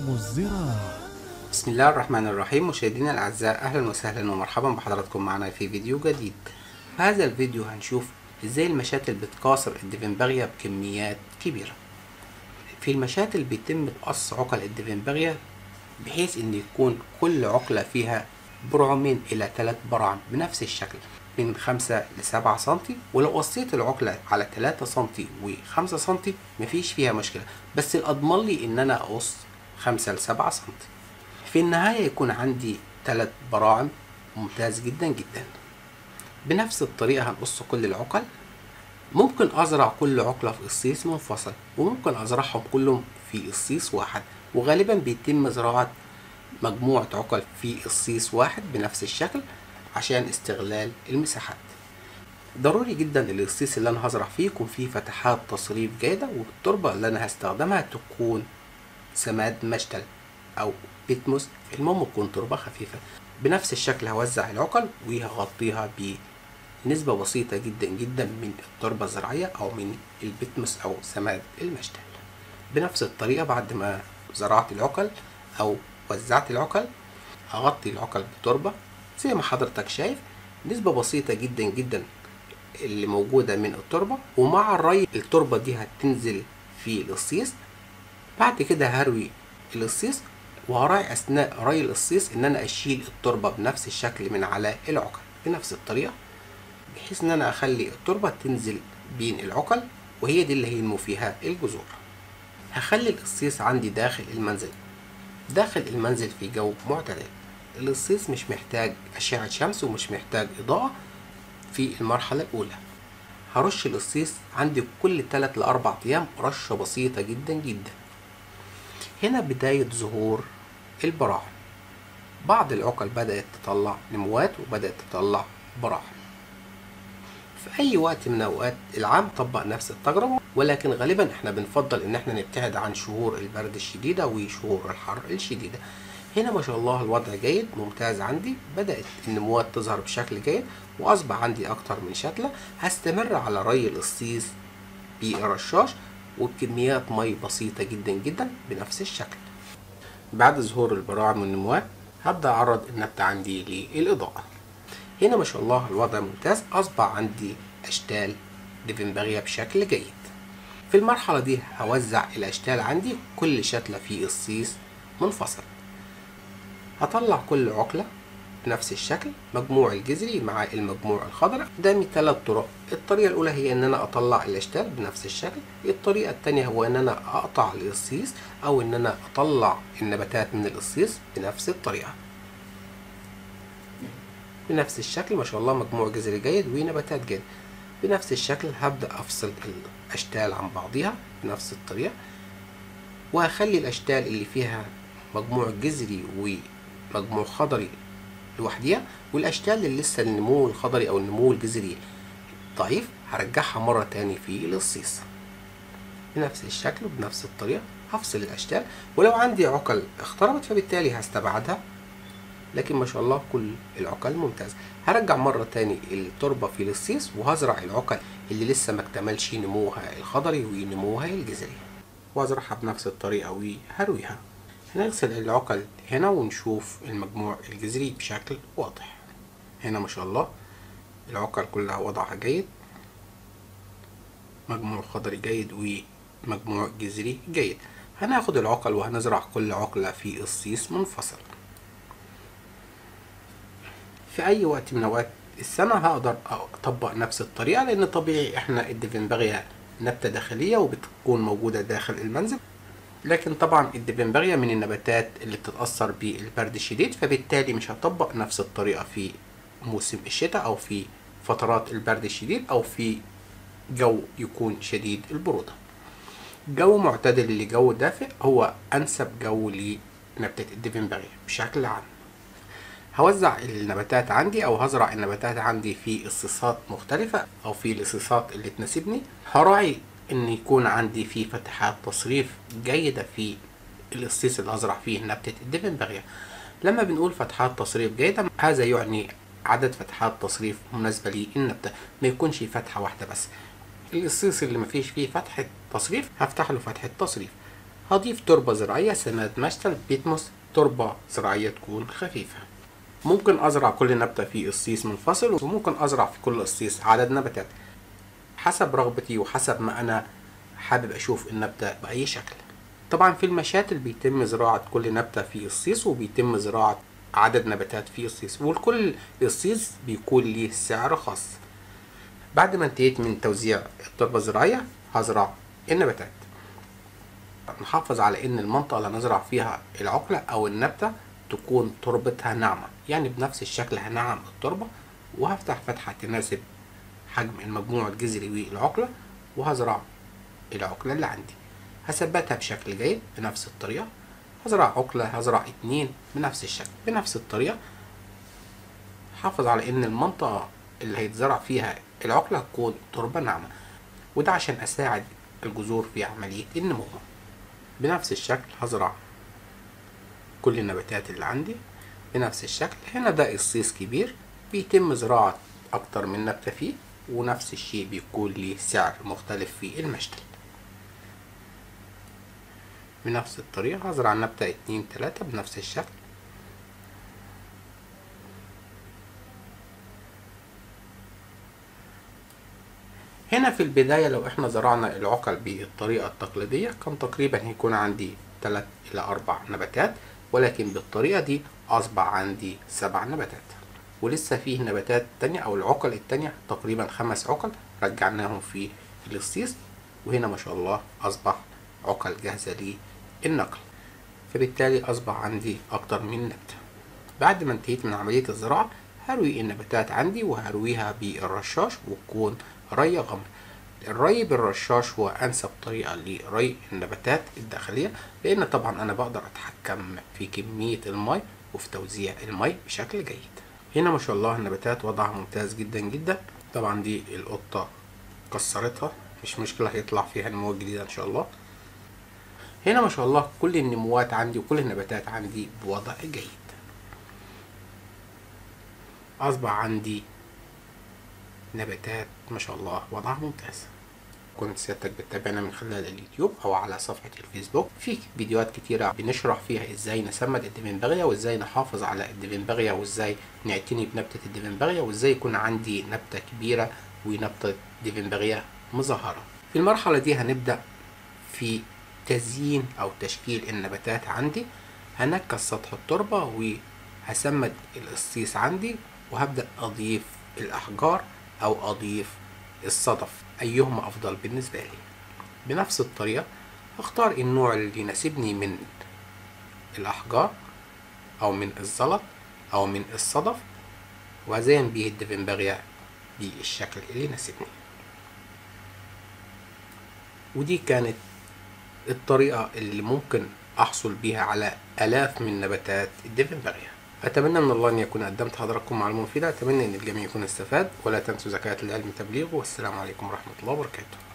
عالم الزراعة بسم الله الرحمن الرحيم مشاهدينا الأعزاء أهلا وسهلا ومرحبا بحضراتكم معنا في فيديو جديد في هذا الفيديو هنشوف إزاي المشاتل بتكاثر الديفنبريا بكميات كبيرة في المشاتل بيتم قص عقل الديفنبريا بحيث إن يكون كل عقلة فيها برعمين إلى ثلاث براعم بنفس الشكل من خمسة لسبعة سنتي ولو قصيت العقلة على تلاتة سنتي وخمسة سنتي مفيش فيها مشكلة بس الأضمن لي إن أنا أقص خمسة لسبعة سنتي في النهاية يكون عندي تلات براعم ممتاز جدا جدا بنفس الطريقة هنقص كل العقل ممكن أزرع كل عقلة في قصيص منفصل وممكن أزرعهم كلهم في قصيص واحد وغالبا بيتم زراعة مجموعة عقل في قصيص واحد بنفس الشكل عشان استغلال المساحات ضروري جدا القصيص اللي انا هزرع فيه يكون فيه فتحات تصريف جيدة والتربة اللي انا هستخدمها تكون سماد مشتل او بيتموس المهم تكون تربة خفيفة بنفس الشكل هوزع العقل وهغطيها بنسبة بسيطة جدا جدا من التربة الزراعية او من البيتموس او سماد المشتل بنفس الطريقة بعد ما زرعت العقل او وزعت العقل هغطي العقل بتربة زي ما حضرتك شايف نسبة بسيطة جدا جدا اللي موجودة من التربة ومع الري التربة دي هتنزل في القصيص بعد كده هروي القصيص وهراعي أثناء ري القصيص إن أنا أشيل التربة بنفس الشكل من على العقل بنفس الطريقة بحيث إن أنا أخلي التربة تنزل بين العقل وهي دي اللي هينمو فيها الجذور هخلي القصيص عندي داخل المنزل داخل المنزل في جو معتدل القصيص مش محتاج أشعة شمس ومش محتاج إضاءة في المرحلة الأولى هرش القصيص عندي كل 3 لأربع أيام رشة بسيطة جدا جدا هنا بداية ظهور البراعم بعض العقل بدأت تطلع نموات وبدأت تطلع براعم في أي وقت من أوقات العام طبق نفس التجربة ولكن غالبا احنا بنفضل ان احنا نبتعد عن شهور البرد الشديدة وشهور الحر الشديدة هنا ما شاء الله الوضع جيد ممتاز عندي بدأت النموات تظهر بشكل جيد وأصبح عندي أكتر من شتلة هستمر على ري القصيص بالرشاش وبكميات مي بسيطة جدا جدا بنفس الشكل بعد ظهور البراعم والنموات هبدأ أعرض النبتة عندي للإضاءة هنا ما شاء الله الوضع ممتاز أصبح عندي أشتال ديفنبريا بشكل جيد في المرحلة دي هوزع الأشتال عندي كل شتلة في قصيص منفصل هطلع كل عقلة بنفس الشكل مجموع الجذري مع المجموع الخضراء قدامي ثلاث طرق الطريقة الأولى هي إن أنا أطلع الأشتال بنفس الشكل الطريقة الثانية هو إن أنا أقطع القصيص أو إن أنا أطلع النباتات من القصيص بنفس الطريقة بنفس الشكل ما شاء الله مجموع جذري جيد ونباتات جيد بنفس الشكل هبدأ أفصل الأشتال عن بعضها بنفس الطريقة وهخلي الأشتال اللي فيها مجموع جذري ومجموع خضري لوحديها والأشتال اللي لسه النمو الخضري أو النمو الجذري ضعيف هرجعها مرة تاني في القصيص بنفس الشكل وبنفس الطريقة هفصل الأشتال ولو عندي عقل اختربت فبالتالي هستبعدها لكن ما شاء الله كل العقل ممتاز هرجع مرة تاني التربة في القصيص وهزرع العقل اللي لسه ما اكتملش نموها الخضري ونموها الجذري وازرعها بنفس الطريقة وهرويها هنغسل العقل هنا ونشوف المجموع الجذري بشكل واضح هنا ما شاء الله العقل كلها وضعها جيد مجموع خضري جيد ومجموع جذري جيد هناخد العقل وهنزرع كل عقلة في قصيص منفصل في اي وقت من اوقات السنة هقدر اطبق نفس الطريقة لان طبيعي احنا الديفنبريا نبتة داخلية وبتكون موجودة داخل المنزل لكن طبعا الدبنبريا من النباتات اللي بتتأثر بالبرد الشديد فبالتالي مش هطبق نفس الطريقة في موسم الشتاء أو في فترات البرد الشديد أو في جو يكون شديد البرودة جو معتدل لجو دافئ هو أنسب جو لنبتة الدبنبريا بشكل عام هوزع النباتات عندي او هزرع النباتات عندي في قصيصات مختلفة او في القصيصات اللي تناسبني هراعي ان يكون عندي في فتحات تصريف جيدة في القصيص اللي هزرع فيه نبتة الدبنبريا لما بنقول فتحات تصريف جيدة هذا يعني عدد فتحات تصريف مناسبة للنبتة ما يكونش فتحة واحدة بس القصيص اللي مفيش فيه فتحة تصريف هفتح له فتحة تصريف هضيف تربة زراعية سماد مشتل بيتموس تربة زراعية تكون خفيفة ممكن أزرع كل نبتة في قصيص منفصل وممكن أزرع في كل قصيص عدد نباتات حسب رغبتي وحسب ما أنا حابب أشوف النبتة بأي شكل طبعا في المشاتل بيتم زراعة كل نبتة في قصيص وبيتم زراعة عدد نباتات في قصيص والكل قصيص بيكون ليه سعر خاص بعد ما انتهيت من توزيع التربة الزراعية هزرع النباتات نحافظ على ان المنطقة اللي هنزرع فيها العقلة او النبتة تكون تربتها ناعمة يعني بنفس الشكل هنعم التربة وهفتح فتحة تناسب حجم المجموع الجذري والعقلة وهزرع العقلة اللي عندي هثبتها بشكل جيد بنفس الطريقة هزرع عقلة هزرع اتنين بنفس الشكل بنفس الطريقة حافظ على ان المنطقة اللي هيتزرع فيها العقلة تكون تربة ناعمة وده عشان اساعد الجذور في عملية النمو بنفس الشكل هزرع كل النباتات اللي عندي بنفس الشكل هنا ده قصيص كبير بيتم زراعة أكتر من نبتة فيه ونفس الشيء بيكون ليه سعر مختلف في المشتل بنفس الطريقة هزرع نبتة اتنين تلاتة بنفس الشكل هنا في البداية لو احنا زرعنا العقل بالطريقة التقليدية كان تقريبا هيكون عندي تلات إلى أربع نباتات ولكن بالطريقة دي أصبح عندي سبع نباتات ولسه فيه نباتات تانية أو العقل التانية تقريبا خمس عقل رجعناهم في القصيص وهنا ما شاء الله أصبح عقل جاهزة للنقل فبالتالي أصبح عندي أكتر من نبتة بعد ما انتهيت من عملية الزراعة هروي النباتات عندي وهرويها بالرشاش وتكون ري غمر الري بالرشاش هو أنسب طريقة لري النباتات الداخلية لأن طبعا أنا بقدر أتحكم في كمية المي وفي توزيع المي بشكل جيد هنا ما شاء الله النباتات وضعها ممتاز جدا جدا طبعا دي القطة كسرتها مش مشكلة هيطلع فيها نمو جديدة إن شاء الله هنا ما شاء الله كل النموات عندي وكل النباتات عندي بوضع جيد أصبح عندي نباتات ما شاء الله وضعها ممتاز كنت سيادتك بتتابعنا من خلال اليوتيوب او على صفحة الفيسبوك في فيديوهات كتيرة بنشرح فيها ازاي نسمد الدبنبغية وازاي نحافظ على الدبنبغية وازاي نعتني بنبتة الدبنبغية وازاي يكون عندي نبتة كبيرة ونبتة دبنبغية مظهرة في المرحلة دي هنبدأ في تزيين او تشكيل النباتات عندي هنكس سطح التربة وهسمد القصيص عندي وهبدأ اضيف الاحجار او اضيف الصدف ايهما افضل بالنسبة لي بنفس الطريقة اختار النوع اللي يناسبني من الاحجار او من الزلط او من الصدف وازين به الدفنبغية بالشكل اللي يناسبني ودي كانت الطريقة اللي ممكن احصل بيها على الاف من نباتات الدفنبغية أتمنى من الله أن يكون قدمت حضراتكم معلومة مفيدة أتمنى أن الجميع يكون استفاد ولا تنسوا زكاة العلم تبليغه والسلام عليكم ورحمة الله وبركاته